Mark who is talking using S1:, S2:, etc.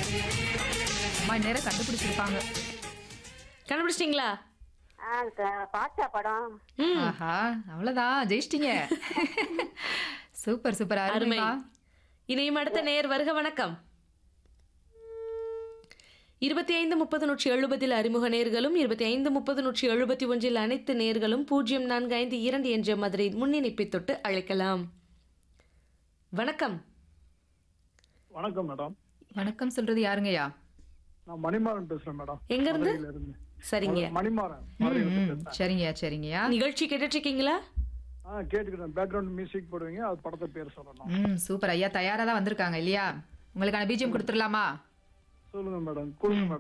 S1: அம்மா நேரம் கண்டுபிடிச்சிருப்பாங்க
S2: கண்டுபிடிச்சிட்டீங்களா
S3: ஆ க- பாட்சா படம்
S2: ம்
S1: ஆஹா அவ்வளவுதான் ஜெயிச்சிட்டீங்க சூப்பர் சூப்பர்
S2: அருமை
S1: அருமைமா
S2: இணையும் அடுத்த நேர் வருக வணக்கம் இருபத்தி ஐந்து முப்பது நூற்றி எழுபதில் அறிமுக நேர்களும் இருபத்தி ஐந்து முப்பது நூற்றி எழுபத்தி ஒன்றில் அனைத்து நேர்களும் பூஜ்ஜியம் நான்கு ஐந்து இரண்டு என்ற மதுரை முன்னிணைப்பை தொட்டு அழைக்கலாம் வணக்கம்
S4: வணக்கம் மேடம்
S1: வணக்கம் சொல்றது யாருங்கய்யா
S4: நான் மணிமாறன் பேசுறேன் மேடம்
S2: எங்க இருந்து
S4: மதுரையில இருந்து
S2: சரிங்க
S4: மணிமாறன்
S1: ம்,
S4: மதுரையில இருந்து
S1: ம்.
S4: பேசுறேன்.
S1: சரிங்கய்யா சரிங்கய்யா
S2: நிகழ்ச்சி கேட்டுட்டு இருக்கீங்களா
S4: ஆ கேட்டுக்கிறேன் பேக்ரவுண்ட் மியூசிக் போடுவீங்க அது படத்தை பேர் சொல்லணும்
S1: ம் சூப்பர் ஐயா தயாரா தான் வந்திருக்காங்க இல்லையா உங்களுக்கான பீஜியம் கொடுத்துடலாமா
S4: சொல்லுங்க மேடம் கொடுங்க மேடம்